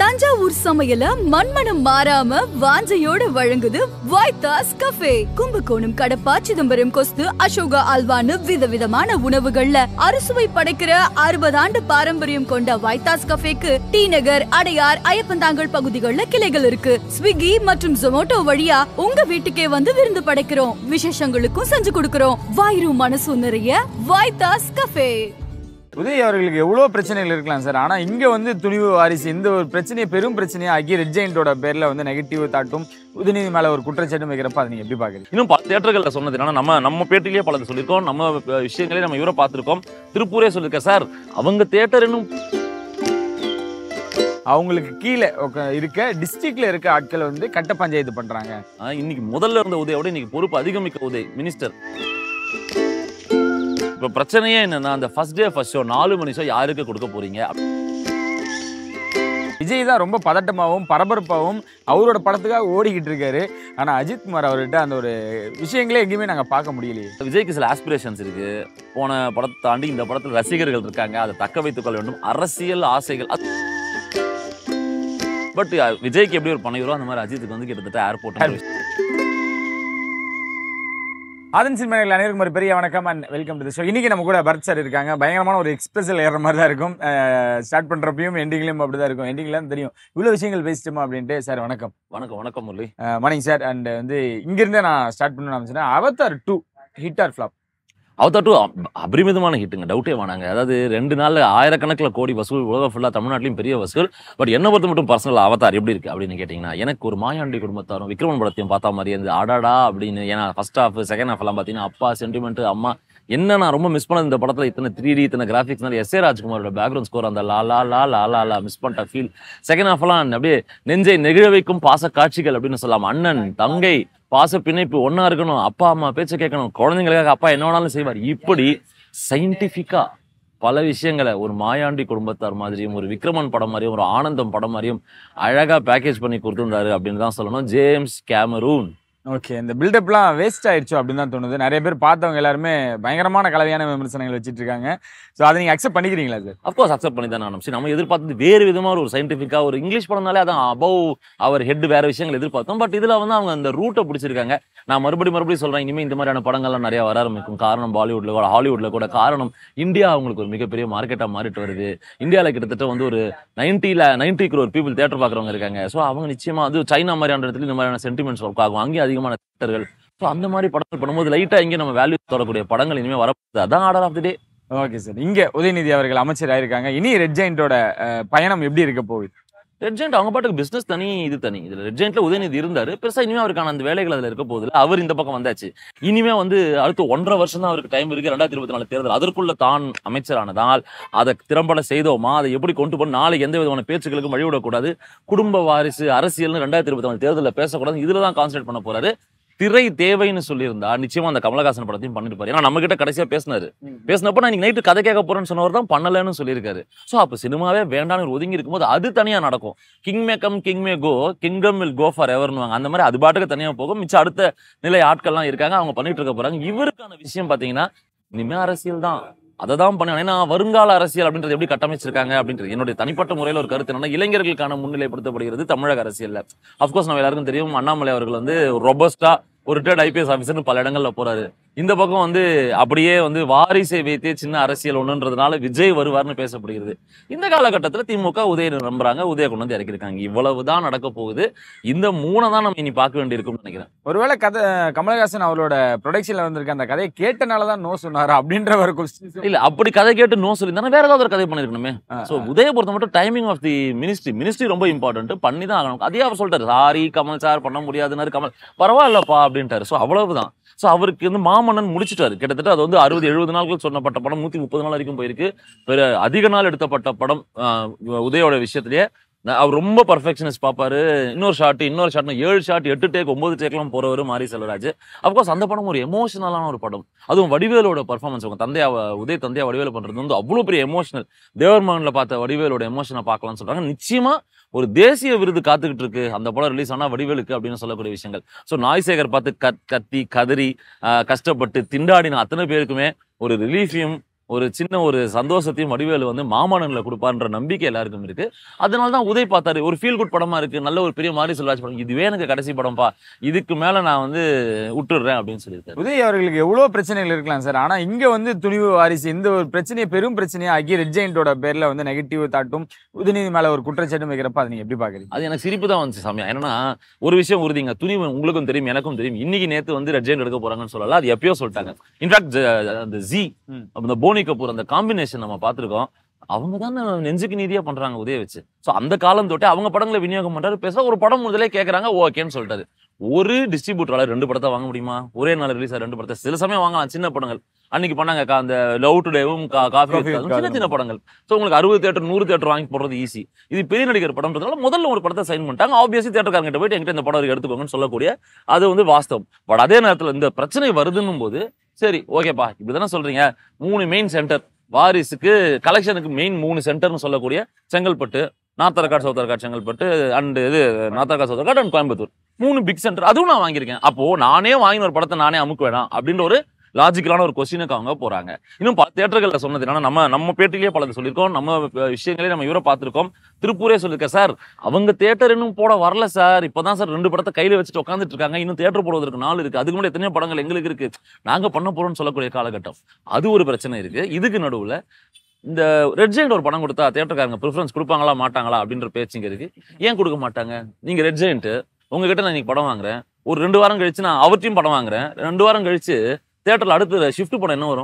தஞ்சாவூர் சமையல மண்மனம் மாறாம வாஞ்சையோட வழங்குது வைத்தாஸ் கஃபே கும்பகோணம் கடப்பா சிதம்பரம் கொஸ்து அசோகா அல்வான்னு விதவிதமான உணவுகள்ல அறுசுவை படைக்கிற அறுபது ஆண்டு பாரம்பரியம் கொண்ட வைத்தாஸ் கஃபேக்கு டி நகர் அடையார் ஐயப்பந்தாங்கல் பகுதிகளில் கிளைகள் இருக்கு ஸ்விக்கி மற்றும் ஜொமோட்டோ வழியா உங்க வீட்டுக்கே வந்து விருந்து படைக்கிறோம் விசேஷங்களுக்கும் செஞ்சு கொடுக்கிறோம் வாயிரும் மனசும் நிறைய வைத்தாஸ் கஃபே உதய் அவர்களுக்கு எவ்வளோ பிரச்சனைகள் இருக்கலாம் சார் ஆனால் இங்கே வந்து துணிவு வாரிசு இந்த ஒரு பிரச்சனையை பெரும் பிரச்சனையை ஆக்கி ரெட் ஜெயின்ட்டோட பேரில் வந்து நெகட்டிவ் தாட்டும் உதயநிதி மேலே ஒரு குற்றச்சாட்டும் வைக்கிறப்ப அதை நீங்கள் எப்படி பார்க்குறீங்க இன்னும் பல தேட்டர்களில் சொன்னது என்னன்னா நம்ம நம்ம பேட்டிலேயே பலது சொல்லியிருக்கோம் நம்ம அஹ், விஷயங்களே நம்ம இவரை பார்த்துருக்கோம் திருப்பூரே சொல்லியிருக்கேன் சார் அவங்க தேட்டர் இன்னும் அவங்களுக்கு கீழே உக்க- இருக்க டிஸ்ட்ரிக்ட்ல இருக்க ஆட்கள் வந்து கட்ட பஞ்சாயத்து பண்ணுறாங்க அஹ், இன்னைக்கு முதல்ல இருந்த உதய விட இன்னைக்கு பொறுப்பு அதிகமிக்க உதய் மினிஸ்டர் இப்போ பிரச்சனையே என்னன்னா அந்த ஃபர்ஸ்ட் டே ஃபர்ஸ்ட் ஷோ நாலு மணி ஷோ யாருக்கு கொடுக்க போறீங்க விஜய் தான் ரொம்ப பதட்டமாகவும் பரபரப்பாகவும் அவரோட படத்துக்காக ஓடிக்கிட்டு இருக்காரு ஆனால் அஜித் குமார் அவர்கிட்ட அந்த ஒரு விஷயங்களே எங்கேயுமே நாங்கள் பார்க்க முடியலையே விஜய்க்கு சில ஆஸ்பிரேஷன்ஸ் இருக்கு போன படத்தை தாண்டி இந்த படத்தில் ரசிகர்கள் இருக்காங்க அதை தக்க வைத்துக் கொள்ள வேண்டும் அரசியல் ஆசைகள் பட் விஜய்க்கு எப்படி ஒரு பணம் அந்த மாதிரி அஜித்துக்கு வந்து கிட்டத்தட்ட ஏர்போர்ட் ஆதன் சினிமாவில் அனைவருக்கும் ஒரு பெரிய வணக்கம் அண்ட் வெல்கம் டு ஷோ இன்னைக்கு நம்ம கூட பரத் சார் இருக்காங்க பயங்கரமான ஒரு எக்ஸ்பிரஸில் ஏற மாதிரி தான் இருக்கும் ஸ்டார்ட் பண்ணுறப்பையும் எண்டிங்லையும் அப்படி தான் இருக்கும் எண்டிங்லாம் தெரியும் இவ்வளோ விஷயங்கள் பேசிட்டோமா அப்படின்ட்டு சார் வணக்கம் வணக்கம் வணக்கம் முரளி மார்னிங் சார் அண்ட் வந்து இங்கிருந்தே நான் ஸ்டார்ட் பண்ணணும்னு நினச்சேன் Avatar two hit or flop Avatar two அபரிமிதமான ஹிட்டுங்க டவுட்டே வேணாங்க அதாவது ரெண்டு நாள்ல ஆயிரக்கணக்கில் கோடி வசூல் உலகம் ஃபுல்லாக தமிழ்நாட்டிலும் பெரிய வசூல் பட் என்ன பொறுத்த மட்டும் பர்சனல் அவதார் எப்படி இருக்கு அப்படின்னு கேட்டிங்கன்னா எனக்கு ஒரு மாயாண்டி குடும்பத்தாரும் விக்ரமன் படத்தையும் பார்த்தா மாதிரி இருந்து அடாடா அப்படின்னு ஏன்னா ஃபர்ஸ்ட் ஹாஃப் செகண்ட் ஹாஃப் எல்லாம் பார்த்தீங்கன்னா அப்பா சென்டிமெண்ட் அம்மா என்ன நான் ரொம்ப மிஸ் பண்ணது இந்த படத்துல இத்தனை த்ரீ டி இத்தனை கிராஃபிக்ஸ்னால எஸ் ஏ ராஜ்குமாரோட பேக்ரவுண்ட் ஸ்கோர் அந்த லா லா லா லா லா லா மிஸ் பண்ணிட்ட ஃபீல் செகண்ட் ஹாஃப்லாம் அப்படியே நெஞ்சை நெகிழ வைக்கும் பாச காட்சிகள் அப்படின்னு சொல்லலாம் அண்ணன் தங்கை பாச பிணைப்பு ஒண்ணா இருக்கணும் அப்பா அம்மா பேச்ச கேட்கணும் குழந்தைங்களுக்காக அப்பா என்ன வேணாலும் செய்வார் இப்படி சயின்டிஃபிக்கா பல விஷயங்களை ஒரு மாயாண்டி குடும்பத்தார் மாதிரியும் ஒரு விக்ரமன் படம் மாதிரியும் ஒரு ஆனந்தம் படம் மாதிரியும் அழகா பேக்கேஜ் பண்ணி கொடுத்துருந்தாரு அப்படின்னு தான் சொல்லணும் ஜேம்ஸ் கேமரூன் ஓகே இந்த பில்டப்லாம் வேஸ்ட் ஆயிடுச்சு அப்படின்னு தான் தோணுது நிறைய பேர் பார்த்தவங்க எல்லாருமே பயங்கரமான கலவையான விமர்சனங்கள் வச்சுட்டு இருக்காங்க ஸோ அதை நீங்கள் அக்செப்ட் பண்ணிக்கிறீங்களா சார் அப்கோர்ஸ் அக்செப்ட் பண்ணி தான் ஆரம்பிச்சு நம்ம எதிர்பார்த்தது வேறு விதமாக ஒரு சயின்டிஃபிக்காக ஒரு இங்கிலீஷ் படம்னாலே அதான் அபவ் அவர் ஹெட் வேற விஷயங்கள் எதிர்பார்த்தோம் பட் இதில் வந்து அவங்க அந்த ரூட்டை பிடிச்சிருக்காங்க நான் மறுபடியும் மறுபடியும் சொல்கிறேன் இனிமேல் இந்த மாதிரியான படங்கள்லாம் நிறைய வர ஆரம்பிக்கும் காரணம் பாலிவுட்ல கூட ஹாலிவுட்ல கூட காரணம் இந்தியா அவங்களுக்கு ஒரு மிகப்பெரிய மார்க்கெட்டாக மாறிட்டு வருது இந்தியாவில் கிட்டத்தட்ட வந்து ஒரு நைன்ட்டியில் நைன்டி crore பீப்புள் தேட்டர் பார்க்குறவங்க இருக்காங்க ஸோ அவங்க நிச்சயமா அது சைனா மாதிரியான இடத்துல இந்த மாதிரியான சென்டிமெண்ட்ஸ் ஒர்க் ஆகும் அங்கேயும் அதிகமான தேட்டர்கள் ஸோ அந்த மாதிரி படங்கள் பண்ணும்போது லைட்டாக இங்கே நம்ம வேல்யூ தரக்கூடிய படங்கள் இனிமேல் வரப்போகுது அதான் order of the day okay sir இங்கே உதயநிதி அவர்கள் அமைச்சர் ஆயிருக்காங்க இனி ரெட் ஜெயின்ட்டோட பயணம் எப்படி இருக்க போகுது ரெட் ஜெயிண்ட் அவங்க பாட்டுக்கு பிசினஸ் தனி இது தனி இதுல ரெட் ஜெயிண்ட்ல உதயநிதி இருந்தாரு பெருசா இனிமே அவருக்கான அந்த வேலைகள் அதுல இருக்க போகுதுல அவர் இந்த பக்கம் வந்தாச்சு இனிமே வந்து அடுத்து ஒன்றரை வருஷம் தான் அவருக்கு டைம் இருக்கு ரெண்டாயிரத்தி இருபத்தி நாலு தேர்தல் அதற்குள்ள தான் அமைச்சரானதால் அதை திறம்பட செய்தோமா அதை எப்படி கொண்டு போன நாளைக்கு எந்த விதமான பேச்சுக்களுக்கும் வழிவிடக்கூடாது குடும்ப வாரிசு அரசியல்னு ரெண்டாயிரத்தி இருபத்தி நாலு தேர்தலில் பேசக்கூடாது இதுல தான் கான்சென்ட்ரேட் பண்ண போறாரு திரை தேவைன்னு சொல்லியிருந்தா நிச்சயமா அந்த கமலஹாசன் படத்தையும் பண்ணிட்டு பாரு ஏன்னா நம்ம கிட்ட கடைசியா பேசினாரு பேசினப்ப நான் இன்னைக்கு நைட்டு கதை கேட்க போறேன்னு சொன்னவர் தான் பண்ணலன்னு சொல்லியிருக்காரு சோ அப்ப சினிமாவே வேண்டாம்னு ஒரு ஒதுங்கி இருக்கும்போது அது தனியா நடக்கும் king may come king may go kingdom will go for எவர்னுவாங்க அந்த மாதிரி அது பாட்டுக்கு தனியா போகும் மிச்சம் அடுத்த நிலை ஆட்கள்லாம் இருக்காங்க அவங்க பண்ணிட்டு இருக்க போறாங்க இவருக்கான விஷயம் பாத்தீங்கன்னா இனிமே அரசியல் தான் அதை தான் பண்ண ஏன்னா வருங்கால அரசியல் அப்படின்றது எப்படி கட்டமைச்சிருக்காங்க அப்படின்றது என்னுடைய தனிப்பட்ட முறையில் ஒரு கருத்து என்னன்னா இளைஞர்களுக்கான முன்னிலைப்படுத்தப்படுகிறது தமிழக அரசியல்ல அஃப்கோர்ஸ் நம்ம எல்லாருக்கும் தெரியும் அண்ணாமலை அவர்கள் வந்து ரொபஸ்டா ஒரு ரிட்டையர்ட் ஐபிஎஸ் ஆஃபீஸர்னு பல இடங்கள்ல போறாரு இந்த பக்கம் வந்து அப்படியே வந்து வாரிசை வைத்தே சின்ன அரசியல் ஒண்ணுன்றதுனால விஜய் வருவார்னு பேசப்படுகிறது இந்த காலகட்டத்தில் திமுக உதய நம்புறாங்க உதய கொண்டு வந்து இறக்கிருக்காங்க இவ்வளவுதான் நடக்க போகுது இந்த மூணை தான் நம்ம இனி பார்க்க வேண்டியிருக்கும்னு நினைக்கிறேன் ஒருவேளை கதை கமலஹாசன் அவரோட ப்ரொடக்ஷன்ல வந்திருக்க அந்த கதையை கேட்டனால தான் நோ சொன்னாரா அப்படின்ற ஒரு கொஸ்டின் இல்ல அப்படி கதை கேட்டு நோ சொல்லியிருந்தா வேற ஏதாவது ஒரு கதை பண்ணிருக்கணுமே சோ உதய பொறுத்த மட்டும் timing of the ministry ministry ரொம்ப இம்பார்ட்டன்ட் பண்ணி தான் ஆகணும் அதே அவர் சொல்லிட்டாரு சாரி கமல் சார் பண்ண முடியாதுன்னாரு கமல் பரவாயில்லப்பா அப்படின்ட்டாரு சோ அவ்வளவுதான் சோ அவருக்கு வந்து மாமன்னன் முடிச்சிட்டாரு கிட்டத்தட்ட அது வந்து அறுபது எழுபது நாட்கள் சொன்னப்பட்ட படம் நூத்தி முப்பது நாள் வரைக்கும் போயிருக்கு பெரு அதிக நாள் எடுத்தப்பட்ட படம் ஆஹ், உதயோட விஷயத்திலேயே நான் அவர் ரொம்ப பர்ஃபெக்ஷனிஸ்ட் பார்ப்பாரு இன்னொரு ஷாட் இன்னொரு ஷாட் ஏழு ஷாட் எட்டு டேக் ஒன்பது டேக்லாம் போறவர் மாரி செல்வராஜ் அப்கோர்ஸ் அந்த படம் ஒரு எமோஷனலான ஒரு படம் அதுவும் வடிவேலோட பர்ஃபார்மன்ஸ் அவங்க தந்தையா உதய் தந்தையா வடிவேலு பண்றது வந்து அவ்வளவு பெரிய எமோஷனல் தேவர்மகன்ல பார்த்த வடிவேலோட எமோஷனை பார்க்கலாம்னு சொல்றாங்க நிச்சயமா ஒரு தேசிய விருது காத்துக்கிட்டு இருக்கு அந்த படம் ரிலீஸ் ஆனா வடிவேலுக்கு அப்படின்னு சொல்லக்கூடிய விஷயங்கள் ஸோ நாய்சேகர் பார்த்து கத் கத்தி கதறி ஆஹ் கஷ்டப்பட்டு திண்டாடின அத்தனை பேருக்குமே ஒரு ரிலீஃபையும் ஒரு சின்ன ஒரு சந்தோஷத்தையும் வடிவேலு வந்து மாமன்னன்ல கொடுப்பார்ன்ற நம்பிக்கை எல்லாருக்கும் இருக்கு அதனால தான் உதய் பார்த்தாரு ஒரு ஃபீல் குட் படமா இருக்கு நல்ல ஒரு பெரிய மாரி செல்வாஜ் படம் இதுவே எனக்கு கடைசி படம்ப்பா இதுக்கு மேல நான் வந்து விட்டுடுறேன் அப்படின்னு சொல்லியிருக்காரு உதய் அவர்களுக்கு எவ்வளவு பிரச்சனைகள் இருக்கலாம் சார் ஆனா இங்க வந்து துணிவு வாரிசு இந்த ஒரு பிரச்சனையை பெரும் பிரச்சனையா ஆக்கி ரெட் ஜெயிண்டோட பேர்ல வந்து நெகட்டிவ் தாட்டும் உதயநிதி மேல ஒரு குற்றச்சாட்டும் வைக்கிறப்ப அதை நீங்க எப்படி பாக்குறீங்க அது எனக்கு சிரிப்பு தான் வந்துச்சு சாமி என்னன்னா ஒரு விஷயம் உறுதிங்க துணிவு உங்களுக்கும் தெரியும் எனக்கும் தெரியும் இன்னைக்கு நேத்து வந்து ரெட்ஜெண்ட் எடுக்க போறாங்கன்னு சொல்லல அது எப்பயோ சொல்லிட்டாங்க இன்ஃபேக்ட் அந்த ஜி ம். அந்த போனி கபூர் அந்த காம்பினேஷன் நம்ம பார்த்திருக்கோம் அவங்க தான் நெஞ்சுக்கு நீதியா பண்றாங்க உதய வச்சு சோ அந்த காலம் தொட்டே அவங்க படங்களை விநியோகம் பண்றாரு பேச ஒரு படம் முதலே கேக்குறாங்க ஓகேன்னு சொல்லிட்டாரு ஒரு டிஸ்ட்ரிபியூட்டரால ரெண்டு படத்தை வாங்க முடியுமா ஒரே நாள் ரிலீஸ் ரெண்டு படத்தை சில சமயம் வாங்கலாம் சின்ன படங்கள் அன்னைக்கு பண்ணாங்க கா- அந்த லவ் டுடேவும் காஃபி Coffee with சின்ன Katham. சின்ன படங்கள் சோ உங்களுக்கு அறுபது தேட்டர் நூறு தேட்டர் வாங்கி போடுறது ஈஸி இது பெரிய நடிகர் படம்ன்றதுனால முதல்ல ஒரு படத்தை சைன் பண்ணிட்டாங்க ஆப்வியஸ்லி தேட்டர்காரங்கிட்ட போயிட்டு என்கிட்ட இந்த படம் இருக்கு, எடுத்துக்கோங்கன்னு சொல்லக்கூடிய அது வந்து வாஸ்தவம் பட் அதே நேரத்துல இந்த பிரச்சனை வருதுன்னும் போது சரி ஓகேப்பா இப்படிதானே சொல்றீங்க மூணு மெயின் சென்டர் வாரிசுக்கு கலெக்ஷனுக்கு மெயின் மூணு சென்டர்னு சொல்லக்கூடிய செங்கல்பட்டு நாத்தரக்காடு சவுத்தரக்காடு செங்கல்பட்டு அண்ட் இது நாத்தரக்காடு சவுத்தரக்காடு அண்ட் கோயம்புத்தூர் மூணு பிக் சென்டர் அதுவும் நான் வாங்கியிருக்கேன் அப்போ நானே வாங்கின ஒரு படத்தை நானே அமுக்க வேணாம் அப்படின்ற ஒரு லாஜிக்கலான ஒரு கொஸ்டினுக்கு அவங்க போறாங்க இன்னும் பல தேட்டர்கள்ல சொன்னது என்னன்னா நம்ம நம்ம பேட்டிலேயே பலது சொல்லியிருக்கோம் நம்ம அஹ், விஷயங்களே நம்ம இவரை பார்த்திருக்கோம் திருப்பூரே சொல்லியிருக்கேன் சார் அவங்க தேட்டர் இன்னும் போட வரல சார் இப்பதான் சார் ரெண்டு படத்தை கையில வச்சுட்டு உட்காந்துட்டு இருக்காங்க இன்னும் தேட்டர் போடுவதற்கு நாள் இருக்கு அதுக்கு முன்னாடி எத்தனையோ படங்கள் எங்களுக்கு இருக்கு நாங்க பண்ண போறோம்னு சொல்லக்கூடிய காலகட்டம் அது ஒரு பிரச்சனை இருக்கு இதுக்கு நடுவுல இந்த ரெட் ஜெயிண்ட் ஒரு படம் கொடுத்தா தேட்டருக்காரங்க ப்ரிஃபரன்ஸ் கொடுப்பாங்களா மாட்டாங்களா அப்படின்ற பேச்சுங்க இருக்கு ஏன் கொடுக்க மாட்டாங்க நீங்க ரெட் ஜெயிண்ட் உங்ககிட்ட நான் இன்னைக்கு படம் வாங்குறேன் ஒரு ரெண்டு வாரம் கழிச்சு நான் அவர்ட்டையும் படம் வாங்குறேன் ரெண்டு வாரம் கழிச்சு தேட்டர்ல அடுத்து ஷிஃப்ட் படம் என்ன வரும்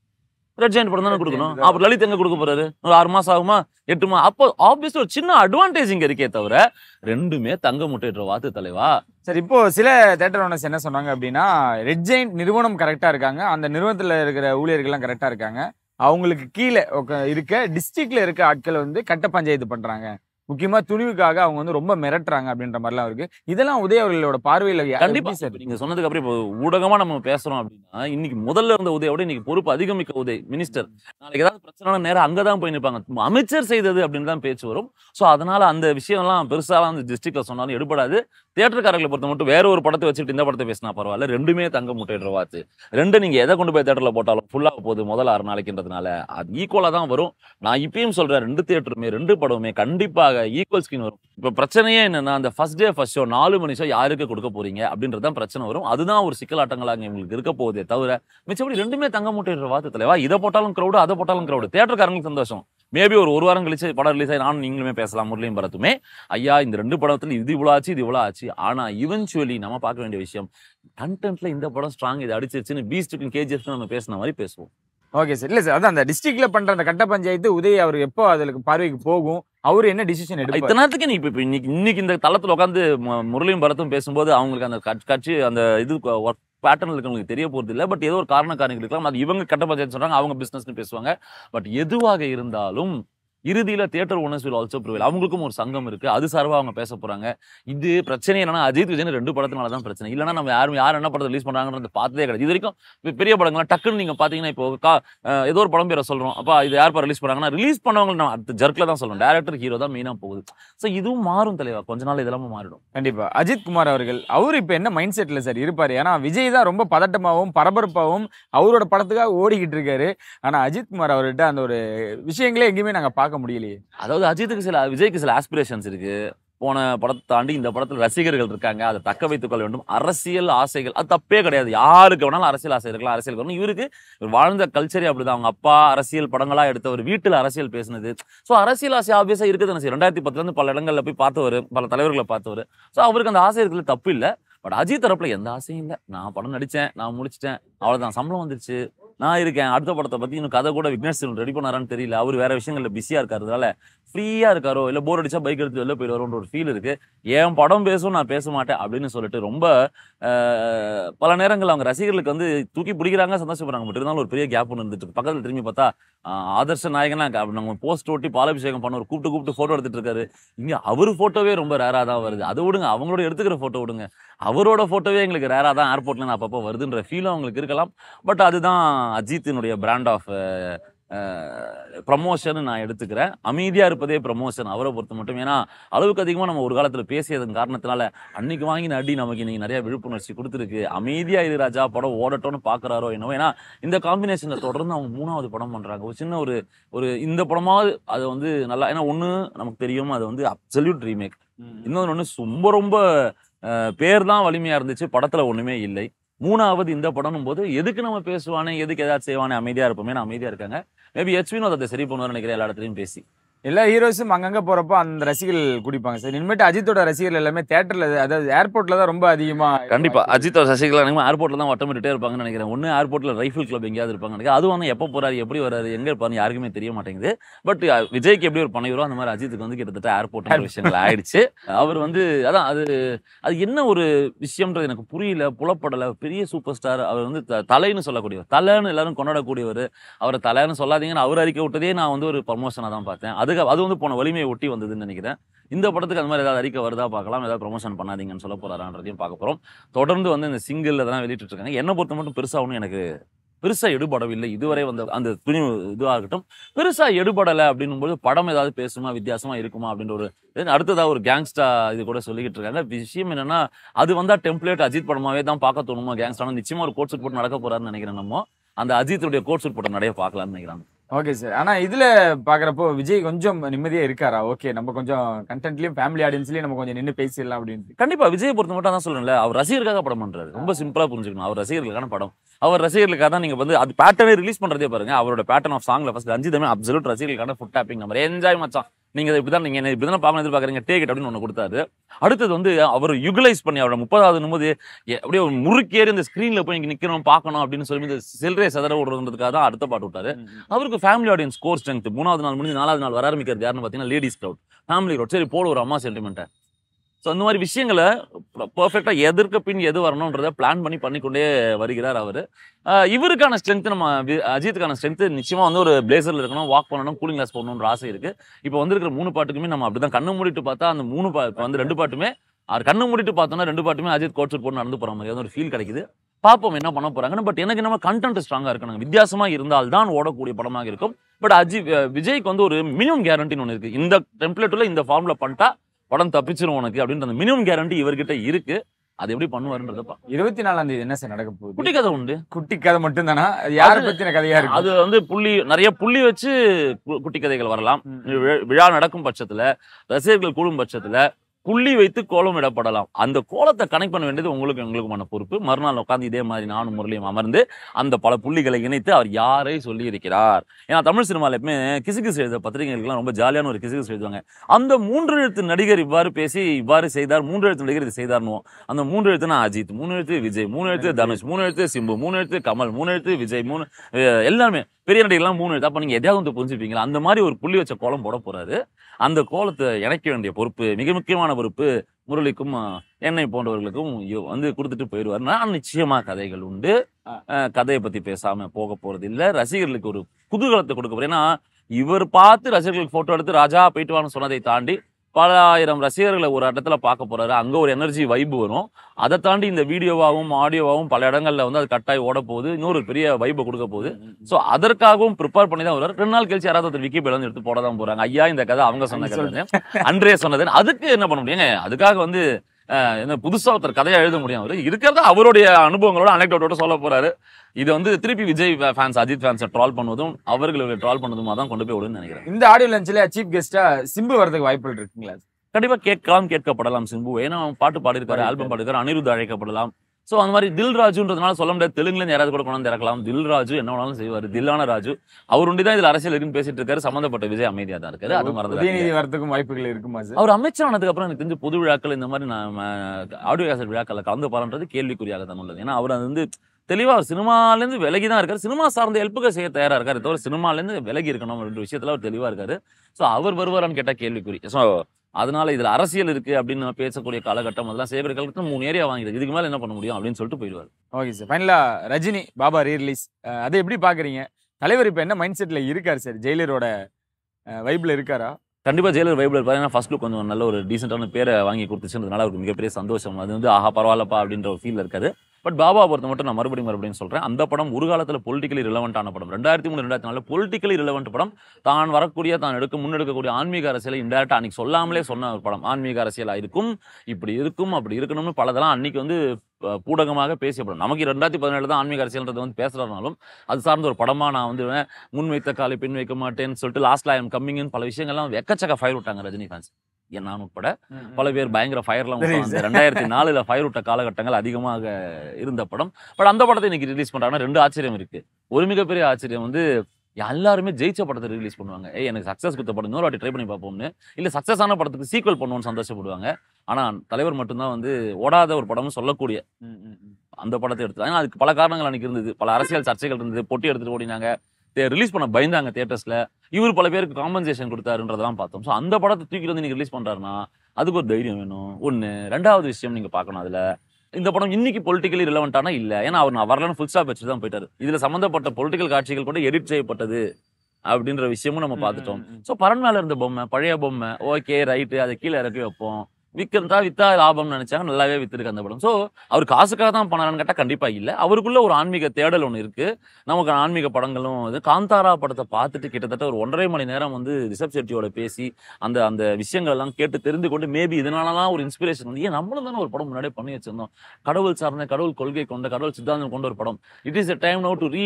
ரெட் ஜெயிண்ட் படம் தானே Red கொடுக்கணும் Giant தான். அப்புறம் லலித் எங்க கொடுக்க போறாரு ஒரு ஆறு மாசம் ஆகுமா எட்டு மாசம் அப்போ ஆப்வியஸ்லி ஒரு சின்ன அட்வான்டேஜ் இங்க இருக்கே தவிர ரெண்டுமே தங்க முட்டையிடுற வாத்து தலைவா சரி இப்போ சில தேட்டர் ஓனர்ஸ் என்ன சொன்னாங்க அப்படின்னா ரெட் ஜெயிண்ட் நிறுவனம் கரெக்டா இருக்காங்க அந்த நிறுவனத்துல இருக்கிற ஊழியர்கள்லாம் கரெக்டா இருக்காங்க அவங்களுக்கு கீழே உக்க- இருக்க டிஸ்ட்ரிக்ட்ல இருக்க ஆட்கள் வந்து கட்ட பஞ்சாயத்து பண்றாங்க முக்கியமா துணிவுக்காக அவங்க வந்து ரொம்ப மிரட்டுறாங்க அப்படின்ற மாதிரிலாம் இருக்கு இதெல்லாம் உதய அவர்களோட பார்வையில யா- கண்டிப்பா எப்படி சார் இப்ப நீங்க சொன்னதுக்கு அப்புறம் இப்போ ஊடகமா நம்ம பேசுறோம் அப்படின்னா இன்னைக்கு முதல்ல இருந்த உதயோட இன்னைக்கு பொறுப்பு அதிகமிக்க உதய் மினிஸ்டர் நாளைக்கு ஏதாவது பிரச்சனை நேரம் அங்கதான் போய் நிற்பாங்க அமைச்சர் செய்தது அப்படின்னு தான் பேச்சு வரும் சோ அதனால அந்த விஷயம்லாம் பெருசாலாம் அந்த டிஸ்ட்ரிக்ட்ல சொன்னாலும் எடுபடாது தியேட்டர்காரர்களை பொறுத்த மட்டும் வேற ஒரு படத்தை வச்சுட்டு இந்த படத்தை பேசினா பரவாயில்ல ரெண்டுமே தங்க முட்டையிடுற வாத்து ரெண்டு நீங்க எதை கொண்டு போய் தேட்டர்ல போட்டாலும் ஃபுல்லா போகுது முதல் ஆறு நாளைக்குன்றதுனால அது ஈக்குவலா தான் வரும் நான் இப்பயும் சொல்றேன் ரெண்டு தியேட்டருமே ரெண்டு படமுமே கண்டிப்பாக ஈக்குவல் ஸ்கிரீன் வரும் இப்ப பிரச்சனையே என்னன்னா அந்த ஃபர்ஸ்ட் டே ஃபர்ஸ்ட் ஷோ நாலு மணி ஷோ யாருக்கு கொடுக்க போறீங்க அப்படின்றது தான் பிரச்சனை வரும் அதுதான் ஒரு சிக்கலாட்டங்களாக எங்களுக்கு இருக்க போகுதே தவிர மிச்சப்படி ரெண்டுமே தங்க முட்டையிடுற வாத்து தலைவா இதை போட்டாலும் க்ரௌடு அதை போட்டாலும் க்ரௌடு தேட்டருக்காரங்களுக்கு சந்தோஷம் மேபி ஒரு ஒரு வாரம் கழிச்சு படம் ரிலீஸ் ஆகி நானும் நீங்களுமே பேசலாம் முரளியும் பரத்துமே ஐயா இந்த ரெண்டு படத்துல இது இவ்வளோ ஆச்சு இது இவ்வளோ ஆச்சு ஆனா இவென்ச்சுவலி நம்ம பார்க்க வேண்டிய விஷயம் கண்டென்ட்ல இந்த படம் ஸ்ட்ராங் இது அடிச்சிருச்சுன்னு பீஸ்டுக்கு கேஜிஎஃப் நம்ம பேசின மாதிரி பேசுவோம் ஓகே சார் இல்ல சார் அதான் அந்த டிஸ்ட்ரிக்ட்ல பண்ற அந்த கட்ட பஞ்சாயத்து உதய் அவர் எப்போ அதுக்கு பார்வைக்கு போகும் அவர் என்ன டிசிஷன் எடுப்பார் இத்தனை நேரத்துக்கு நீ இப்ப இப்ப இன்னைக்கு இன்னைக்கு இந்த தளத்துல உட்காந்து முரளியும் பரத்தும் பேசும்போது அவங்களுக்கு அந்த கட்சி- கட்சி அந்த இது ஒர்க் பேட்டர்ல இருக்கவங்களுக்கு தெரிய போறது இல்ல பட் ஏதோ ஒரு காரண காரணங்கள் இருக்கலாம் அது இவங்க கட்ட பஞ்சாயத்து சொல்றாங்க அவங்க பிசினஸ்னு பேசுவாங்க பட் எதுவாக இருந்தாலும் இறுதியில theatre owners will also prevail அவங்களுக்கும் ஒரு சங்கம் இருக்கு அது சார்பா அவங்க பேச போறாங்க இது பிரச்சனை என்னன்னா அஜித் விஜய் ரெண்டு படத்தினால தான் பிரச்சனை இல்லைன்னா நம்ம யாரும் யார் என்ன படத்தை ரிலீஸ் பண்றாங்கன்றது பார்த்ததே கிடையாது இது வரைக்கும் இப்ப பெரிய படங்கள்லாம் டக்குன்னு நீங்க பாத்தீங்கன்னா இப்போ கா- அஹ் ஏதோ ஒரு படம் பேரை சொல்றோம் அப்பா இது யார் ரிலீஸ் பண்ணாங்கன்னா ரிலீஸ் பண்ணவங்க நம்ம அடுத்த ஜர்க்ல தான் சொல்லணும் டேரக்டர் ஹீரோ தான் மெயினா போகுது ஸோ இதுவும் மாறும் தலைவா கொஞ்ச நாள் இதெல்லாம் மாறிடும் கண்டிப்பா அஜித் குமார் அவர்கள் அவர் இப்ப என்ன மைண்ட் செட்ல சார் இருப்பாரு ஏன்னா விஜய் தான் ரொம்ப பதட்டமாகவும் பரபரப்பாகவும் அவரோட படத்துக்காக ஓடிக்கிட்டு இருக்காரு ஆனா அஜித் குமார் அவர்கிட்ட அந்த ஒரு விஷயங்களே எங்கேயுமே நாங்க பார்க்க முடியலையே அதாவது அஜித்துக்கு சில விஜய்க்கு சில ஆஸ்பிரேஷன்ஸ் இருக்கு போன படத்தை தாண்டி இந்த படத்துல ரசிகர்கள் இருக்காங்க அதை தக்க வைத்துக் கொள்ள வேண்டும் அரசியல் ஆசைகள் அது தப்பே கிடையாது யாருக்கு வேணாலும் அரசியல் ஆசை இருக்கலாம் அரசியல் வரணும் இவருக்கு இவர் வாழ்ந்த கல்ச்சரே அப்படிதான் அவங்க அப்பா அரசியல் படங்களா எடுத்தவர் வீட்டுல அரசியல் பேசினது ஸோ அரசியல் ஆசை ஆப்வியஸா இருக்குது தானே ரெண்டாயிரத்தி பத்துல இருந்து பல இடங்கள்ல போய் பார்த்தவர் பல தலைவர்களை பார்த்தவர் ஸோ அவருக்கு அந்த ஆசை இருக்கிறது தப்பு இல்லை பட் அஜித் தரப்புல எந்த ஆசையும் இல்லை நான் படம் நடிச்சேன் நான் முடிச்சிட்டேன் அவ்வளவுதான் சம்பளம் வந்துருச்சு நான் இருக்கேன் அடுத்த படத்தை பத்தி இன்னும் கதை கூட விக்னேஷ் ரெடி பண்ணாரான்னு தெரியல அவர் வேற விஷயங்கள்ல பிஸியா இருக்காருனால ஃப்ரீயா இருக்காரோ இல்ல போர் அடிச்சா பைக் எடுத்து வெளில போயிடுவாரோன்ற ஒரு ஃபீல் இருக்கு என் படம் பேசும் நான் பேச மாட்டேன் அப்படின்னு சொல்லிட்டு ரொம்ப ஆஹ், பல நேரங்கள் அவங்க ரசிகர்களுக்கு வந்து தூக்கி பிடிக்கிறாங்க சந்தோஷப்படுறாங்க பட் இருந்தாலும் ஒரு பெரிய கேப் ஒன்று இருந்துட்டு இருக்கு. பக்கத்துல திரும்பி பார்த்தா ஆஹ், ஆதர்ஷ நாயகனா க- நம்ம போஸ்ட் ஓட்டி பாலாபிஷேகம் பண்ண ஒரு கூப்பிட்டு கூப்பிட்டு போட்டோ எடுத்துட்டு இருக்காரு இங்க அவர் போட்டோவே ரொம்ப ரேரா தான் வருது அதை விடுங்க அவங்களோட எடுத்துக்கிற போட்டோ விடுங்க அவரோட போட்டோவே எங்களுக்கு ரேரா தான் ஏர்போர்ட்ல நான் அப்பப்போ வருதுன்ற ஃபீலும் அவங்களுக்கு இருக்கலாம் பட் அதுதான் அஜித்தினுடைய பிராண்ட் ஆஃப் ப்ரமோஷன் நான் எடுத்துக்கிறேன் அமைதியா இருப்பதே ப்ரமோஷன் அவரை பொறுத்த மட்டும் ஏன்னா அளவுக்கு அதிகமா நம்ம ஒரு காலத்துல பேசியதன் காரணத்தினால அன்னைக்கு வாங்கின அடி நமக்கு இன்னைக்கு நிறைய விழிப்புணர்ச்சி கொடுத்துருக்கு அமைதியா இது ராஜா படம் ஓடட்டும்னு பாக்குறாரோ என்னவோ ஏன்னா இந்த காம்பினேஷன்ல தொடர்ந்து அவங்க மூணாவது படம் பண்றாங்க ஒரு சின்ன ஒரு ஒரு இந்த படமாவது அது வந்து நல்லா ஏன்னா ஒண்ணு நமக்கு தெரியும் அது வந்து அப்சல்யூட் ரீமேக் இன்னொன்று ஒன்று ரொம்ப ரொம்ப அஹ், பேர் தான் வலிமையா இருந்துச்சு படத்துல ஒண்ணுமே இல்லை மூணாவது இந்த படம்னும் போது எதுக்கு நம்ம பேசுவானே எதுக்கு ஏதாச்சும் செய்வானே அமைதியா இருப்போமே அமைதியா இருக்காங்க மேபி ஹெச் வினோத் அதை சரி பண்ணுவார்னு நினைக்கிறேன் எல்லா இடத்துலையும் பேசி எல்லா ஹீரோஸும் அங்கங்க போறப்போ அந்த ரசிகர்கள் குடிப்பாங்க சார் இனிமேட்டு அஜித்தோட ரசிகர்கள் எல்லாமே தேட்டர்ல அதாவது ஏர்போர்ட்ல தான் ரொம்ப அதிகமா கண்டிப்பா அஜித் அவர் சசிகலா நினைக்கும் ஏர்போர்ட்ல தான் வட்டமிட்டுட்டே இருப்பாங்கன்னு நினைக்கிறேன் ஒன்னு ஏர்போர்ட்ல ரைஃபிள் கிளப் எங்கேயாவது இருப்பாங்க நினைக்கிறேன் அது வந்து எப்போ போறாரு எப்படி வராரு எங்க இருப்பாரு யாருக்குமே தெரிய மாட்டேங்குது பட் விஜய்க்கு எப்படி ஒரு பணம் வரும் அந்த மாதிரி அஜித்துக்கு வந்து கிட்டத்தட்ட ஏர்போர்ட் விஷயங்கள் ஆயிடுச்சு அவர் வந்து அதான் அது அது என்ன ஒரு விஷயம்ன்றது எனக்கு புரியல புலப்படல பெரிய சூப்பர் ஸ்டார் அவர் வந்து த- தலைன்னு சொல்லக்கூடியவர் தலைன்னு எல்லாரும் கொண்டாடக்கூடியவர் அவரை தலைன்னு சொல்லாதீங்கன்னு அவர் அறிக்கை விட்டதே நான் வந்து ஒரு ப்ரமோஷனாக தான் பார்த்தேன் அதுக்கு அது வந்து போன வலிமையை ஒட்டி வந்ததுன்னு நினைக்கிறேன் இந்த படத்துக்கு அந்த மாதிரி ஏதாவது அறிக்கை வருதா பார்க்கலாம் ஏதாவது ப்ரொமோஷன் பண்ணாதீங்கன்னு சொல்ல போறாரான்றதையும் பார்க்க போறோம் தொடர்ந்து வந்து இந்த சிங்கிள் அதெல்லாம் வெளியிட்டு இருக்காங்க என்னை பொறுத்த மட்டும் பெருசா ஒன்றும் எனக்கு பெருசா எடுபடவில்லை இதுவரை வந்த அந்த துணி இதுவாகட்டும் பெருசா எடுபடலை அப்படின்னும் போது படம் ஏதாவது பேசுமா வித்தியாசமா இருக்குமா அப்படின்ற ஒரு இது அடுத்ததா ஒரு கேங்ஸ்டா இது கூட சொல்லிக்கிட்டு இருக்காங்க விஷயம் என்னன்னா அது வந்தா டெம்ப்ளேட் அஜித் படமாவே தான் பார்க்க தோணுமா கேங்ஸ்டான நிச்சயமா ஒரு கோட் சூட் போட்டு நடக்க போறாருன்னு நினைக்கிறேன் நம்ம அந்த அஜித்துடைய கோட் சூட் போட்ட நிறைய பார்க்கலாம்னு நினைக்கிறாங்க ஓகே சார் ஆனா இதுல பாக்குறப்போ விஜய் கொஞ்சம் நிம்மதியா இருக்காரா ஓகே நம்ம கொஞ்சம் கண்டென்ட்லயும் ஃபேமிலி ஆடியன்ஸ்லயும் நம்ம கொஞ்சம் நின்னு பேசிடலாம் அப்படின்னு கண்டிப்பா விஜய் பொறுத்த மட்டும் தான் சொல்றேன்ல அவர் ரசிகருக்காக படம் பண்றாரு ரொம்ப சிம்பிளா புரிஞ்சுக்கணும் அவர் ரசிகர்களுக்கான படம் அவர் ரசிகர்களுக்காக தான் நீங்க வந்து அது பேட்டர்னே ரிலீஸ் பண்றதே பாருங்க அவரோட பேட்டர்ன் ஆஃப் சாங்ல ஃபர்ஸ்ட் அஞ்சுதமே அப்சல்யூட் ரசிகர்களுக்கான ஃபுட் டேப்பிங் நம்பர் என்ஜாய் மச்சான் நீங்க இதை இப்படிதான் நீங்க என்ன இப்படிதான் பார்க்கணும் எதிர்பார்க்கறீங்க டேக் இட் அப்படின்னு ஒன்று கொடுத்தாரு அடுத்தது வந்து அவர் யுகலைஸ் பண்ணி அவரோட முப்பதாவது போது அப்படியே ஒரு முறுக்கேறி இந்த ஸ்க்ரீன்ல போய் இங்க நிக்கணும் பார்க்கணும் அப்படின்னு சொல்லி இந்த சில்லறை சதற விடுறதுக்காக தான் அடுத்த பாட்டு விட்டாரு அவருக்கு ஃபேமிலி ஆடியன்ஸ் ஸ்கோர் ஸ்ட்ரென்த் மூணாவது நாள் முடிஞ்சு நாலாவது நாள் வர ஆரம்பிக்கிறது யாருன்னு பார்த்தீங்கன்னா லேடிஸ் க்ரௌட் ஃபேமிலி க்ரௌட் சரி போடு ஒரு அம்மா சென்டிமெண்ட்டை ஸோ அந்த மாதிரி விஷயங்களை பர்ஃபெக்டாக எதிர்க்க பின் எது வரணுன்றதை பிளான் பண்ணி பண்ணிக்கொண்டே வருகிறார் அவர் இவருக்கான ஸ்ட்ரென்த் நம்ம வி- அஜித்துக்கான ஸ்ட்ரென்த் நிச்சயமா வந்து ஒரு பிளேசர்ல இருக்கணும் வாக் பண்ணணும் கூலிங் கிளாஸ் போடணுன்ற ஆசை இருக்கு இப்போ வந்திருக்கிற மூணு பாட்டுக்குமே நம்ம அப்படிதான் கண்ணு மூடிட்டு பார்த்தா அந்த மூணு பா இப்ப வந்து ரெண்டு பாட்டுமே அவர் கண்ணு மூடிட்டு பார்த்தோம்னா ரெண்டு பாட்டுமே அஜித் கோட் சூட் போட்டு நடந்து போற மாதிரி ஒரு ஃபீல் கிடைக்குது பார்ப்போம் என்ன பண்ண போறாங்கன்னு பட் எனக்கு நம்ம கண்டென்ட் ஸ்ட்ராங்கா இருக்கணும் வித்தியாசமா இருந்தால் தான் ஓடக்கூடிய படமாக இருக்கும் பட் அஜித் விஜய்க்கு வந்து ஒரு மினிமம் கேரண்டின்னு ஒன்று இருக்கு இந்த டெம்ப்ளேட்ல இந்த ஃபார்ம்ல பண்ணிட்டா படம் தப்பிச்சிரும் உனக்கு அப்படின்ற அந்த மினிமம் கேரண்டி இவர்கிட்ட இருக்கு அது எப்படி பண்ணுவாருன்றத பா இருபத்தி நாலாம் தேதி என்ன சார் நடக்க போகுது குட்டி கதை உண்டு குட்டி கதை மட்டும் தானா யார அது- பத்தின கதையா இருக்கு அது வந்து புள்ளி நிறைய புள்ளி வச்சு கு- குட்டி கதைகள் வரலாம் ம். வி- விழா நடக்கும் பட்சத்துல ரசிகர்கள் கூடும் பட்சத்துல புள்ளி வைத்து கோலம் இடப்படலாம் அந்த கோலத்தை கனெக்ட் பண்ண வேண்டியது உங்களுக்கு எங்களுக்குமான பொறுப்பு மறுநாள் உட்காந்து இதே மாதிரி நானும் முரளியும் அமர்ந்து அந்த பல புள்ளிகளை இணைத்து அவர் யாரை சொல்லி இருக்கிறார் ஏன்னா தமிழ் சினிமால எப்பவுமே கிசு கிசு எழுத பத்திரிகைகளுக்கெல்லாம் ரொம்ப ஜாலியான ஒரு கிசு கிசு எழுதுவாங்க அந்த மூன்று எழுத்து நடிகர் இவ்வாறு பேசி இவ்வாறு செய்தார் மூன்று எழுத்து நடிகர் இது செய்தார்னுவோம் அந்த மூன்று எழுத்துனா அஜித் மூணு எழுத்து விஜய் மூணு எழுத்து தனுஷ் மூணு எழுத்து சிம்பு மூணு எழுத்து கமல் மூணு எழுத்து விஜய் மூணு அஹ் எல்லாமே பெரிய நடிகர்லாம் மூணு எழுத்து அப்ப நீங்க எதையாவது வந்து புரிஞ்சுப்பீங்களா அந்த மாதிரி ஒரு புள்ளி வச்ச கோலம் போட போறாரு அந்த கோலத்தை இணைக்க வேண்டிய பொறுப்பு மிக முக்கியமான பொறுப்பு முரளிக்கும் அஹ், என்னை போன்றவர்களுக்கும் இ- வந்து கொடுத்துட்டு போயிடுவார் நான் நிச்சயமா கதைகள் உண்டு ஆ. அஹ், கதையை பத்தி பேசாம போக போறது இல்ல ரசிகர்களுக்கு ஒரு குதூகலத்தை கொடுக்க போறேன் ஏன்னா இவர் பார்த்து ரசிகர்களுக்கு போட்டோ எடுத்து ராஜா போயிட்டு வான்னு சொன்னதை தாண்டி பல ஆயிரம் ரசிகர்களை ஒரு இடத்துல பார்க்க போறாரு அங்க ஒரு எனர்ஜி வைப் வரும் அதை தாண்டி இந்த வீடியோவாகவும் ஆடியோவாகவும் பல இடங்கள்ல வந்து அது கட்டாய் ஓட போகுது இன்னொரு பெரிய வைப்பை கொடுக்க போகுது ஸோ அதற்காகவும் ப்ரிப்பேர் பண்ணி தான் வருவார் ரெண்டு நாள் கழிச்சு யாராவது ஒருத்தர் விக்கிபீடியா வந்து எடுத்து போட தான் போறாங்க ஐயா இந்த கதை அவங்க சொன்ன கதை அன்றே சொன்னது அதுக்கு என்ன பண்ண முடியுங்க அதுக்காக வந்து அஹ், என்ன புதுசா ஒருத்தர் கதையா எழுத முடியும் அவரு இருக்கிறத அவருடைய அனுபவங்களோட அனெக்டோட்டோட சொல்ல போறாரு இது வந்து திருப்பி விஜய் ஃபேன்ஸ் அஜித் ஃபேன்ஸை ட்ரால் பண்ணுவதும் அவர்களை ட்ரால் பண்ணதுமா தான் கொண்டு போய் விடுன்னு நினைக்கிறேன் இந்த ஆடியோ லஞ்சில சீஃப் கெஸ்டா சிம்பு வரதுக்கு வாய்ப்புகள் இருக்குங்களா கண்டிப்பா கேட்கலாம் கேட்கப்படலாம் சிம்பு ஏன்னா அவன் பாட்டு பாடியிருக்காரு ஆல்பம் பாடிருக்காரு அனிருத் அழைக்கப்படலாம் சோ அந்த மாதிரி தில் ராஜுன்றதுனால சொல்ல முடியாது தெலுங்குல இருந்து யாராவது கூட கொண்டு வந்து இறக்கலாம் தில் ராஜு என்ன வேணாலும் செய்வார் தில்லான ராஜு அவர் ஒண்டி தான் இதுல அரசியல் இருக்குன்னு பேசிட்டு இருக்காரு சம்பந்தப்பட்ட விஜய் அமைதியா தான் இருக்காரு அது மறந்து உதயநிதி வரதுக்கும் வாய்ப்புகள் இருக்குமா சார் அவர் அமைச்சரானதுக்கு அப்புறம் எனக்கு தெரிஞ்சு பொது விழாக்கள் இந்த மாதிரி நம்ம ஆடியோ கேசட் விழாக்கள்ல கலந்து பாருன்றது கேள்விக்குறியாக தான் உள்ளது ஏன்னா அவர் அது வந்து தெளிவா அவர் சினிமால இருந்து விலகி தான் இருக்காரு சினிமா சார்ந்த ஹெல்ப்புகள் செய்ய தயாரா இருக்காரு தவிர சினிமால இருந்து விலகி இருக்கணும் அப்படின்ற விஷயத்துல அவர் தெளிவா இருக்காரு சோ அவர் வருவாரான்னு கேட்டா கேள்விக்குறி சோ அதனால இதுல அரசியல் இருக்கு அப்படின்னு நம்ம பேசக்கூடிய காலகட்டம் அதெல்லாம் சேகர் காலத்துல மூணு ஏரியா வாங்கிடுது இதுக்கு மேல என்ன பண்ண முடியும் அப்படின்னு சொல்லிட்டு போயிடுவார் ஓகே சார் ஃபைனலா ரஜினி பாபா ரீரிலீஸ் அதை எப்படி பாக்குறீங்க தலைவர் இப்ப என்ன மைண்ட் செட்ல இருக்காரு சார் ஜெயிலரோட வைப்ல இருக்காரா கண்டிப்பா ஜெயிலர் வைபிள் இருப்பாரு ஏன்னா ஃபர்ஸ்ட் லுக் கொஞ்சம் நல்ல ஒரு டீசென்டான பேரை வாங்கி கொடுத்துச்சுன்றதுனால அவருக்கு மிகப்பெரிய சந்தோஷம் அது வந்து ஆஹா பரவாயில்லப்பா அப்படின்ற ஒரு ஃபீல் இருக்காது பட் பாபா பொறுத்த மட்டும் நான் மறுபடியும் மறுபடியும் சொல்றேன் அந்த படம் ஒரு காலத்துல பொலிட்டிக்கலி ரிலவெண்டான படம் ரெண்டாயிரத்தி மூணு ரெண்டாயிரத்தி நாலு பொலிட்டிக்கலி ரிலவெண்ட் படம் தான் வரக்கூடிய தான் எடுக்க முன்னெடுக்கக்கூடிய ஆன்மீக அரசியலை இன்டெரக்டா அன்னைக்கு சொல்லாமலே சொன்ன ஒரு படம் ஆன்மீக அரசியலா இருக்கும் இப்படி இருக்கும் அப்படி இருக்கணும்னு பலதெல்லாம் அன்னைக்கு வந்து அஹ், பூடகமாக பேசிய படம் நமக்கு ரெண்டாயிரத்தி பதினேழு தான் ஆன்மீக அரசியல்ன்றது வந்து பேசுறதுனாலும் அது சார்ந்த ஒரு படமா நான் வந்து முன் வைத்த காலை பின் வைக்க மாட்டேன்னு சொல்லிட்டு லாஸ்ட்ல ஐம் கம்மிங்னு பல விஷயங்கள்லாம் எக்கச்சக்க ஃபயர் விட்டாங்க ரஜினி ஃபேன்ஸ் என் நான் உட்பட பல பேர் பயங்கர ஃபயர்லாம் தெரியுது விட்டாங்க ரெண்டாயிரத்தி நாலுல ஃபயர் விட்ட காலகட்டங்கள் அதிகமாக இருந்த படம் பட் அந்த படத்தை இன்னைக்கு ரிலீஸ் பண்றாங்கன்னா ரெண்டு ஆச்சரியம் இருக்கு ஒரு மிகப்பெரிய ஆச்சரியம் வந்து எல்லாருமே ஜெயிச்ச படத்தை ரிலீஸ் பண்ணுவாங்க ஏய் எனக்கு சக்ஸஸ் கொடுத்த படம் இன்னொரு வாட்டி ட்ரை பண்ணி பார்ப்போம்னு இல்ல சக்ஸஸ் ஆன படத்துக்கு சீக்வல் பண்ணுவோம்னு சந்தோஷப்படுவாங்க ஆனா தலைவர் மட்டும்தான் வந்து ஓடாத ஒரு படம்னு சொல்லக்கூடிய அந்த படத்தை எடுத்து ஏன்னா அதுக்கு பல காரணங்கள் அன்னைக்கு இருந்தது பல அரசியல் சர்ச்சைகள் இருந்தது பொட்டி எடுத்துட்டு ஓடினாங்க ரிலீஸ் பண்ண பயந்தாங்க தியேட்டர்ஸ்ல இவர் பல பேருக்கு காம்பன்சேஷன் கொடுத்தாருன்றதெல்லாம் பார்த்தோம் ஸோ அந்த படத்தை தூக்கிட்டு வந்து நீங்க ரிலீஸ் பண்றாருன்னா அதுக்கு ஒரு தைரியம் வேணும் ஒண்ணு ரெண்டாவது விஷயம் நீங்க பார்க்கணும் அதுல இந்த படம் இன்னைக்கு பொலிட்டிக்கலி ரிலவெண்டானா இல்ல ஏன்னா அவர் நான் வரலன்னு ஃபுல் ஸ்டாப் வச்சுட்டு தான் போயிட்டாரு இதுல சம்பந்தப்பட்ட பொலிட்டிக்கல் காட்சிகள் கூட எடிட் செய்யப்பட்டது அப்படின்ற விஷயமும் நம்ம பார்த்துட்டோம் ஸோ பரன் மேல இருந்த பொம்மை பழைய பொம்மை ஓகே ரைட்டு அதை கீழே இறக்கி வைப்போம் விற்கிறதா வித்தா லாபம்னு நினைச்சாங்க நல்லாவே வித்துருக்கு அந்த படம் ஸோ அவர் காசுக்காக தான் பண்ணாரான்னு கேட்டால் கண்டிப்பா இல்லை அவருக்குள்ள ஒரு ஆன்மீக தேடல் ஒன்று இருக்கு நமக்கு ஆன்மீக படங்களும் இது காந்தாரா படத்தை பார்த்துட்டு கிட்டத்தட்ட ஒரு ஒன்றரை மணி நேரம் வந்து ரிஷப் செட்டியோட பேசி அந்த அந்த விஷயங்கள் எல்லாம் கேட்டு தெரிந்து கொண்டு மேபி இதனாலலாம் ஒரு இன்ஸ்பிரேஷன் வந்து ஏன் நம்மளும் தானே ஒரு படம் முன்னாடியே பண்ணி வச்சிருந்தோம் கடவுள் சார்ந்த கடவுள் கொள்கை கொண்ட கடவுள் சித்தாந்தம் கொண்ட ஒரு படம் it is a time no to re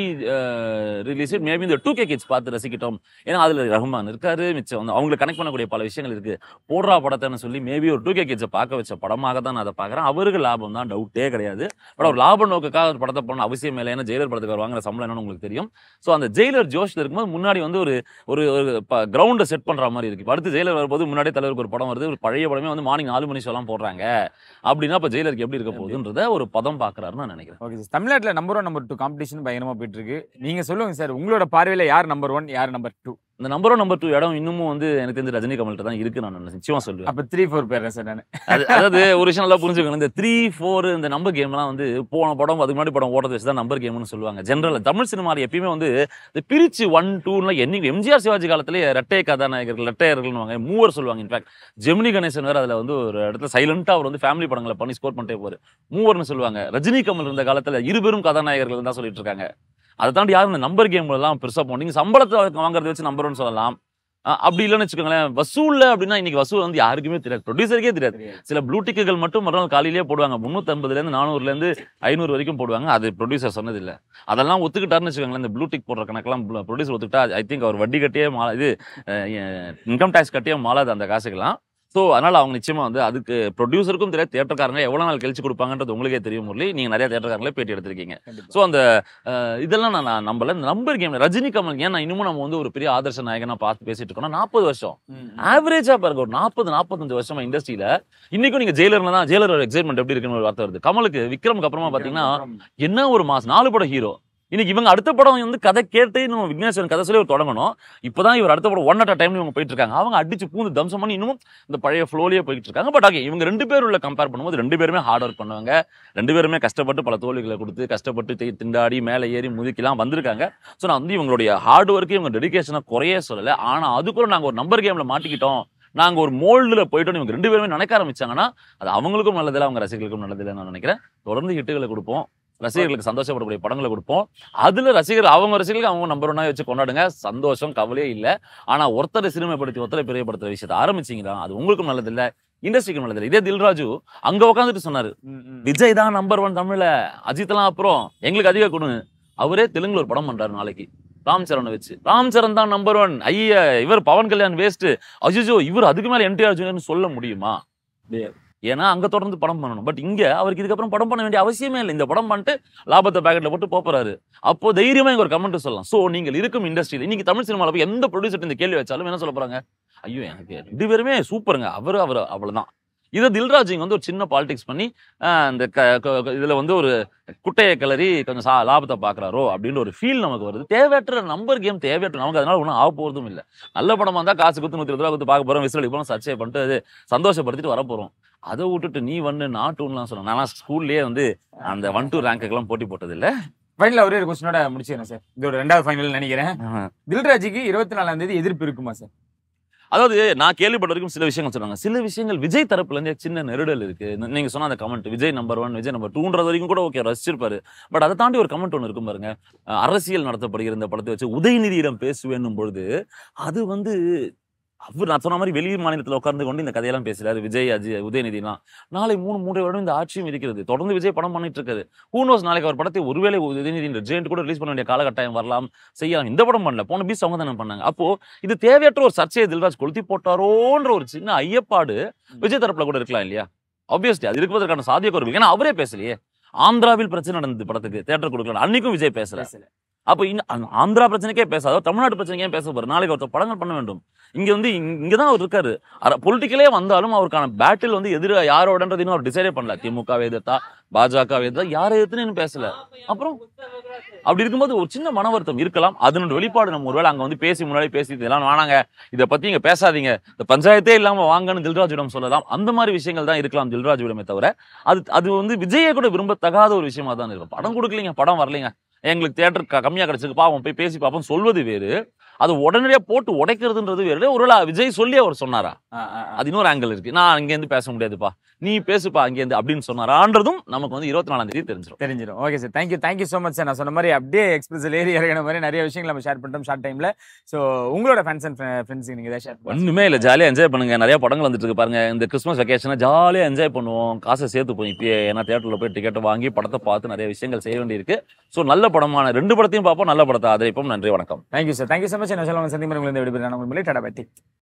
release it maybe இந்த டூ கே கிட்ஸ் பார்த்து ரசிக்கிட்டோம் ஏன்னா அதுல ரஹ்மான் இருக்காரு மிச்சம் வந்து அவங்களை கனெக்ட் பண்ணக்கூடிய பல விஷயங்கள் இருக்கு போடுறா படத்தைன்னு சொல்லி மேபி ஒரு டூ கே கிட்ஸை பார்க்க வச்ச படமாக தான் நான் அதை பார்க்குறேன் அவருக்கு லாபம் தான் டவுட்டே கிடையாது பட் அவர் லாப நோக்கக்காக ஒரு படத்தை பண்ண அவசியம் இல்லை ஏன்னா ஜெயிலர் படத்துக்கு அவர் வாங்குற சம்பளம் என்னன்னு உங்களுக்கு தெரியும் ஸோ அந்த ஜெயிலர் ஜோஷ்ல இருக்கும்போது முன்னாடி வந்து ஒரு ஒரு ஒரு கிரவுண்டை செட் பண்ற மாதிரி இருக்கு இப்ப அடுத்து ஜெயிலர் வரும்போது முன்னாடி தலைவருக்கு ஒரு படம் வருது ஒரு பழைய படமே வந்து மார்னிங் நாலு மணி ஷோலாம் போடுறாங்க அப்படின்னா இப்போ ஜெயிலருக்கு எப்படி இருக்க போகுதுன்றத ஒரு பதம் பார்க்கறாருன்னு நான் நினைக்கிறேன் ஓகே சார் தமிழ்நாட்டில் number one number two competition பயங்கரமா போயிட்டு இருக்கு நீங்க சொல்லுங்க சார் உங்களோட பார்வையில யார் நம்பர் ஒன் யார் நம்பர் டூ இந்த நம்பர் ஒன் நம்பர் டூ இடம் இன்னமும் வந்து எனக்கு தெரிஞ்ச ரஜினி கமல்கிட்ட தான் இருக்கு நான் நிச்சயமா சொல்லுவேன் அப்ப த்ரீ ஃபோர் பேர் சார் நான் அது அதாவது ஒரு விஷயம் நல்லா புரிஞ்சுக்கணும் இந்த த்ரீ ஃபோர் இந்த நம்பர் கேம்லாம் வந்து போன படம் அதுக்கு முன்னாடி படம் ஓடுறது வச்சு தான் நம்பர் கேம்னு சொல்லுவாங்க ஜென்ரல் தமிழ் சினிமாவில் எப்பயுமே வந்து இந்த பிரிச்சு ஒன் டூன்னு என்னைக்கு எம்ஜிஆர் சிவாஜி காலத்திலே ரெட்டை கதாநாயகர்கள் ரெட்டையர்கள்வாங்க மூவர் சொல்லுவாங்க இன்ஃபேக்ட் ஜெமினி கணேசன் வேற அதுல வந்து ஒரு இடத்துல சைலண்டா அவர் வந்து ஃபேமிலி படங்களை பண்ணி ஸ்கோர் பண்ணிட்டே போவார் மூவர்னு சொல்லுவாங்க ரஜினி கமல் இருந்த காலத்துல இருபெரும் கதாநாயகர்கள் தான் சொல்லிட்டு இருக்காங்க அதை தாண்டி யாரும் இந்த நம்பர் கேம்ல எல்லாம் பெருசா போகும் நீங்க சம்பளத்தை வாங்குறத வச்சு நம்பர் ஒன் சொல்லலாம் அஹ் அப்படி இல்லைன்னு வச்சுக்கோங்களேன் வசூல்ல அப்படின்னா இன்னைக்கு வசூல் வந்து யாருக்குமே தெரியாது ப்ரொடியூசருக்கே தெரியாது சில ப்ளூடிக்குகள் மட்டும் மறுநாள் காலையிலேயே போடுவாங்க முந்நூற்றம்பதுல இருந்து நானூறுல இருந்து ஐநூறு வரைக்கும் போடுவாங்க அது ப்ரொடியூசர் சொன்னது இல்ல அதெல்லாம் ஒத்துக்கிட்டாருன்னு வச்சுக்கோங்களேன் இந்த ப்ளூடிக் போடுற கணக்கெல்லாம் ப்ரொடியூசர் ஒத்துக்கிட்டா ஐ திங்க் அவர் வட்டி கட்டியே மாலை இது இன்கம் டேக்ஸ் கட்டியே மாலாது அந்த காசுக்கெல்லாம் ஸோ அதனால அவங்க நிச்சயமா வந்து அதுக்கு ப்ரொடியூசருக்கும் தெரியாது தேட்டர்காரங்க எவ்வளவு நாள் கழிச்சு கொடுப்பாங்கன்றது உங்களுக்கே தெரியும் முரளி நீங்க நிறைய தேட்டர்காரங்களே பேட்டி எடுத்திருக்கீங்க ஸோ அந்த அஹ், இதெல்லாம் நான் நான் நம்பல இந்த நம்பர் கேம்ல ரஜினி கமல் ஏன் நான் இன்னமும் நம்ம வந்து ஒரு பெரிய ஆதர்ச நாயகனா பார்த்து பேசிட்டு இருக்கோம்னா நாற்பது வருஷம் ஆவரேஜா பாருங்க ஒரு நாற்பது நாற்பத்தஞ்சு வருஷமா இண்டஸ்ட்ரியில இன்னைக்கும் நீங்க ஜெயிலர்ல தான் ஜெயிலர் எக்ஸைட்மெண்ட் எப்படி இருக்குன்னு ஒரு வார்த்தை வருது கமலுக்கு விக்ரமுக்கு அப்புறமா பாத்தீங்கன்னா என்ன ஒரு மாஸ் நாலு படம் ஹீரோ இன்னைக்கு இவங்க அடுத்த படம் வந்து கதை கேட்டு நம்ம விக்னேஸ்வரன் கதை சொல்லி ஒரு தொடங்கணும் இப்பதான் இவர் அடுத்த படம் ஒன் அட் டைம் இவங்க போயிட்டு இருக்காங்க அவங்க அடிச்சு பூந்து தம்சம் பண்ணி இன்னும் இந்த பழைய ஃப்ளோலயே போயிட்டு இருக்காங்க பட் ஓகே இவங்க ரெண்டு பேர் உள்ள கம்பேர் பண்ணும்போது ரெண்டு பேருமே ஹார்ட் ஒர்க் பண்ணுவாங்க ரெண்டு பேருமே கஷ்டப்பட்டு பல தோல்விகளை கொடுத்து கஷ்டப்பட்டு தி- திண்டாடி மேலே ஏறி முதுக்கிலாம் வந்திருக்காங்க ஸோ நான் வந்து இவங்களுடைய ஹார்ட் ஒர்க்கு இவங்க டெடிகேஷனை குறைய சொல்லலை ஆனா அதுக்குள்ள நாங்க ஒரு நம்பர் கேம்ல மாட்டிக்கிட்டோம் நாங்க ஒரு மோல்டுல போயிட்டோம் இவங்க ரெண்டு பேருமே நினைக்க ஆரம்பிச்சாங்கன்னா அது அவங்களுக்கும் நல்லதில்லை அவங்க ரசிகர்களுக்கும் நல்லதில்லை நான் நினைக்கிறேன் தொடர்ந்து ஹிட்டுகளை கொடுப்போம் ரசிகர்களுக்கு சந்தோஷப்படக்கூடிய படங்களை கொடுப்போம் அதுல ரசிகர் அவங்க ரசிகர்களுக்கு அவங்க நம்பர் ஒன்னா வச்சு கொண்டாடுங்க சந்தோஷம் கவலையே இல்லை ஆனா ஒருத்தரை சிறுமைப்படுத்தி ஒருத்தரை பெரியப்படுத்துற விஷயத்தை ஆரம்பிச்சீங்கன்னா அது உங்களுக்கும் நல்லதில்லை இண்டஸ்ட்ரிக்கும் நல்லதில்லை இதே தில்ராஜு அங்க உட்காந்துட்டு சொன்னாரு விஜய் தான் நம்பர் ஒன் தமிழ்ல அஜித்லாம் அப்புறம் எங்களுக்கு அதிக கொடுங்க அவரே தெலுங்குல ஒரு படம் பண்றாரு நாளைக்கு ராம் சரணை வச்சு ராம் சரண் தான் நம்பர் ஒன் ஐய இவர் பவன் கல்யாண் வேஸ்ட் அஜிஜோ இவர் அதுக்கு மேல என்டிஆர் ஜூனியர்னு சொல்ல முடியுமா முடியாது. ஏன்னா அங்க தொடர்ந்து படம் பண்ணணும் பட் இங்க அவருக்கு இதுக்கப்புறம் படம் பண்ண வேண்டிய அவசியமே இல்லை இந்த படம் பண்ணிட்டு லாபத்தை பேக்கெட்ல போட்டு போப் போறாரு அப்போ தைரியமா இங்க ஒரு கமெண்ட் சொல்லலாம் சோ நீங்கள் இருக்கும் இண்டஸ்ட்ரியில் இன்னைக்கு தமிழ் சினிமால போய் எந்த ப்ரொடியூசர் இந்த கேள்வி வச்சாலும் என்ன சொல்ல போறாங்க ஐயோ எனக்கு ரெண்டு பேருமே சூப்பருங்க அவர் அவர் அவ்வளவுதான் இதை தில்ராஜ் இங்க வந்து ஒரு சின்ன பாலிடிக்ஸ் பண்ணி ஆஹ், இந்த க- க- க- இதுல வந்து ஒரு குட்டையை கிளறி கொஞ்சம் சா லாபத்தை பாக்குறாரோ அப்படின்னு ஒரு ஃபீல் நமக்கு வருது தேவையற்ற நம்பர் கேம் தேவையற்ற நமக்கு அதனால ஒன்றும் ஆக போறதும் இல்லை நல்ல படமா இருந்தா காசு குத்து நூத்தி இருபது ரூபா குத்து பார்க்க போறோம் விசில் அடிப்போம் சர்ச்சை பண்ணிட்டு அது சந்தோஷப்படுத்திட்டு வர போறோம் அதை விட்டுட்டு நீ வந்து நான் டூன்லாம் சொன்னேன் நான் ஸ்கூல்லயே வந்து அந்த ஒன் டூ ரேங்க்குக்கெல்லாம் போட்டி போட்டது இல்ல ஃபைனல் ஒரே ஒரு கொஸ்டினோட முடிச்சிடறேன் சார் இதோட ரெண்டாவது ஃபைனல் நினைக்கிறேன் தில்ராஜுக்கு இருபத்தி நாலாம் தேதி எதிர்ப்பு இருக்குமா சார் அதாவது நான் கேள்விப்பட்ட வரைக்கும் சில விஷயங்கள் சொல்றாங்க சில விஷயங்கள் விஜய் தரப்புல இருந்தே சின்ன நெருடல் இருக்கு ந- நீங்க சொன்ன அந்த comment Vijay number one Vijay number டூன்றது வரைக்கும் கூட ஓகே ரசிச்சிருப்பாரு பட் அதை தாண்டி ஒரு கமெண்ட் ஒன்று இருக்கும் பாருங்க அஹ் அரசியல் நடத்தப்படுகிற இந்த படத்தை வச்சு உதயநிதியிடம் பேசுவேன்னும் பொழுது அது வந்து அவர் நான் சொன்ன மாதிரி வெளி மாநிலத்தில் உட்கார்ந்து கொண்டு இந்த கதையெல்லாம் பேசுறாரு விஜய் அஜய் உதயநிதிலாம் நாளை மூணு மூன்று வருடம் இந்த ஆட்சியும் இருக்கிறது தொடர்ந்து விஜய் படம் பண்ணிட்டு இருக்காரு ஹூனோஸ் நாளைக்கு அவர் படத்தை ஒருவேளை உதயநிதி ஜெயண்ட் கூட ரிலீஸ் பண்ண வேண்டிய காலகட்டாயம் வரலாம் செய்யலாம் இந்த படம் பண்ணல போன பீஸ் அவங்க தானே பண்ணாங்க அப்போ இது தேவையற்ற ஒரு சர்ச்சையை தில்ராஜ் கொளுத்தி போட்டாரோன்ற ஒரு சின்ன ஐயப்பாடு விஜய் தரப்புல கூட இருக்கலாம் இல்லையா ஆப்வியஸ்லி அது இருப்பதற்கான சாத்தியக்கூறு ஏன்னா அவரே பேசலையே ஆந்திராவில் பிரச்சனை நடந்தது படத்துக்கு தேட்டர் கொடுக்கலாம் அன்னைக்கும் விஜய் பேசல பேசல. அப்போ இன்னும் அந்த ஆந்திரா பிரச்சனைக்கே பேசாத தமிழ்நாட்டு பிரச்சனைக்கே பேச போறாரு நாளைக்கு ஒருத்தர் படங்கள் பண்ண வேண்டும் இங்க வந்து இங்க- இங்கதான் அவர் இருக்காரு பொலிட்டிக்கலே வந்தாலும் அவருக்கான பேட்டில் வந்து எதிர யாரோடன்றது இன்னும் அவர் டிசைடே பண்ணல திமுக எதிர்த்தா பாஜக எதிர்த்தா யாரை எதிர்த்துன்னு இன்னும் பேசல அப்புறம் அப்படி இருக்கும்போது ஒரு சின்ன மன வருத்தம் இருக்கலாம் அதனோட வெளிப்பாடு நம்ம ஒருவேளை அங்க வந்து பேசி முன்னாடி பேசி இதெல்லாம் வேணாங்க இதை பத்தி இங்க பேசாதீங்க இந்த பஞ்சாயத்தே இல்லாம வாங்கன்னு தில்ராஜிடம் சொல்லலாம் அந்த மாதிரி விஷயங்கள் தான் இருக்கலாம் தில்ராஜிடமே தவிர அது அது வந்து விஜயை கூட விரும்பத்தகாத ஒரு விஷயமா தான் இருக்கும் படம் கொடுக்கலீங்க படம் வரலைங்க எங்களுக்கு தியேட்டர் கம்மியா கிடைச்சிருக்கு பாவம் போய் பேசி பார்ப்போம் சொல்வது வேறு அது உடனடியா போட்டு உடைக்கிறதுன்றது வேறு ஒருவேளை விஜய் சொல்லி அவர் சொன்னாரா ஆ, ஆ, ஆ. அது இன்னொரு ஆங்கிள் இருக்கு நான் இங்கேருந்து பேச முடியாதுப்பா நீ பேசுப்பா அங்கேருந்து அப்படின்னு சொன்னாரான்றதும் நமக்கு வந்து இருபத்தி நாலாம் தேதி தெரிஞ்சிடும் தெரிஞ்சிடும் okay sir thank you thank you so much sir நான் சொன்ன மாதிரி அப்படியே எக்ஸ்பிரஸில் ஏறி இறங்கின மாதிரி நிறைய விஷயங்கள் நம்ம ஷேர் பண்ணிட்டோம் ஷார்ட் டைமில் ஸோ உங்களோட ஃபேன்ஸ் அண்ட் ஃப்ரெண்ட்ஸுக்கு நீங்கள் ஏதாவது ஷேர் பண்ணுங்க ஒண்ணுமே இல்லை ஜாலியாக என்ஜாய் பண்ணுங்க நிறைய படங்கள் வந்துட்டு இருக்கு பாருங்க இந்த கிறிஸ்மஸ் வெக்கேஷனை ஜாலியாக என்ஜாய் பண்ணுவோம் காசை சேர்த்துப்போம் இப்பயே ஏன்னா தேட்டரில் போய் டிக்கெட் வாங்கி படத்தை பார்த்து நிறைய விஷயங்கள் செய்ய வேண்டியிருக்கு ஸோ நல்ல படமான ரெண்டு படத்தையும் பார்ப்போம் நல்ல படத்தை ஆதரிப்போம் நன்றி வணக்கம் thank you sir thank you so much என்ன சொல்லுவாங்க சந்திமரங்கள் இந்த விடுபடுறேன் உங்களுக்கு டாடா பத்தி